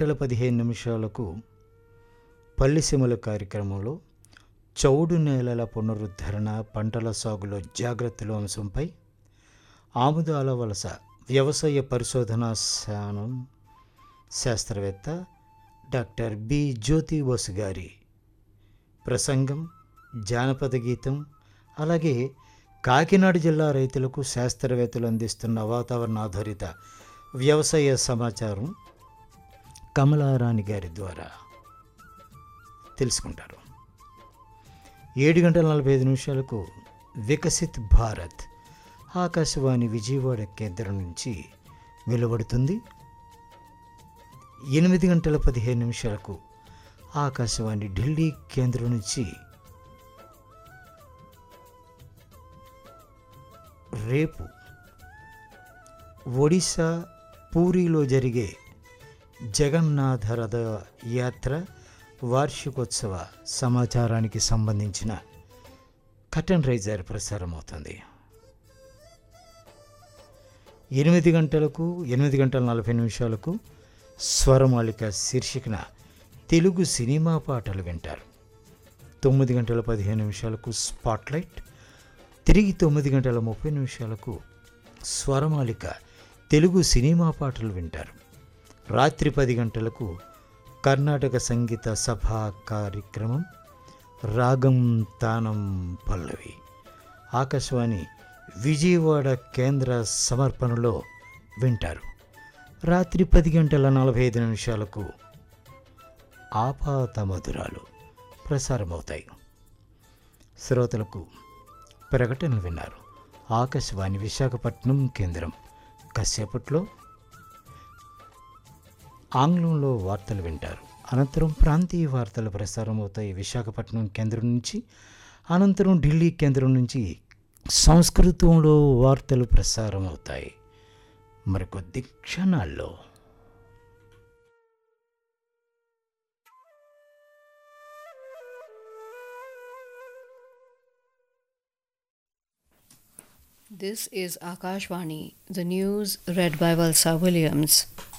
గంటల పదిహేను నిమిషాలకు పల్లిసీమల కార్యక్రమంలో చౌడు నేలల పునరుద్ధరణ పంటల సాగులో జాగ్రత్తలు అంశంపై ఆముదాల వలస వ్యవసాయ పరిశోధనా స్థానం శాస్త్రవేత్త డాక్టర్ బి జ్యోతి బోసు గారి ప్రసంగం జానపద గీతం అలాగే కాకినాడ జిల్లా రైతులకు శాస్త్రవేత్తలు అందిస్తున్న వాతావరణ ఆధారిత వ్యవసాయ సమాచారం కమలారాణి గారి ద్వారా తెలుసుకుంటారు ఏడు గంటల నలభై ఐదు నిమిషాలకు వికసిత్ భారత్ ఆకాశవాణి విజయవాడ కేంద్రం నుంచి వెలువడుతుంది ఎనిమిది గంటల పదిహేను నిమిషాలకు ఆకాశవాణి ఢిల్లీ కేంద్రం నుంచి రేపు ఒడిశా పూరిలో జరిగే జగన్నాథ రథ యాత్ర వార్షికోత్సవ సమాచారానికి సంబంధించిన కటన్ రైజర్ ప్రసారం అవుతుంది ఎనిమిది గంటలకు ఎనిమిది గంటల నలభై నిమిషాలకు స్వరమాలిక శీర్షికన తెలుగు సినిమా పాటలు వింటారు తొమ్మిది గంటల పదిహేను నిమిషాలకు స్పాట్లైట్ తిరిగి తొమ్మిది గంటల ముప్పై నిమిషాలకు స్వరమాలిక తెలుగు సినిమా పాటలు వింటారు రాత్రి పది గంటలకు కర్ణాటక సంగీత సభా కార్యక్రమం రాగం తానం పల్లవి ఆకాశవాణి విజయవాడ కేంద్ర సమర్పణలో వింటారు రాత్రి పది గంటల నలభై ఐదు నిమిషాలకు ఆపాత మధురాలు ప్రసారమవుతాయి శ్రోతలకు ప్రకటనలు విన్నారు ఆకాశవాణి విశాఖపట్నం కేంద్రం కాసేపట్లో ఆంగ్లంలో వార్తలు వింటారు అనంతరం ప్రాంతీయ వార్తలు ప్రసారం అవుతాయి విశాఖపట్నం కేంద్రం నుంచి అనంతరం ఢిల్లీ కేంద్రం నుంచి సంస్కృతంలో వార్తలు ప్రసారం అవుతాయి మరికొద్ది క్షణాల్లో This is Akashvani, the news read by Valsa Williams.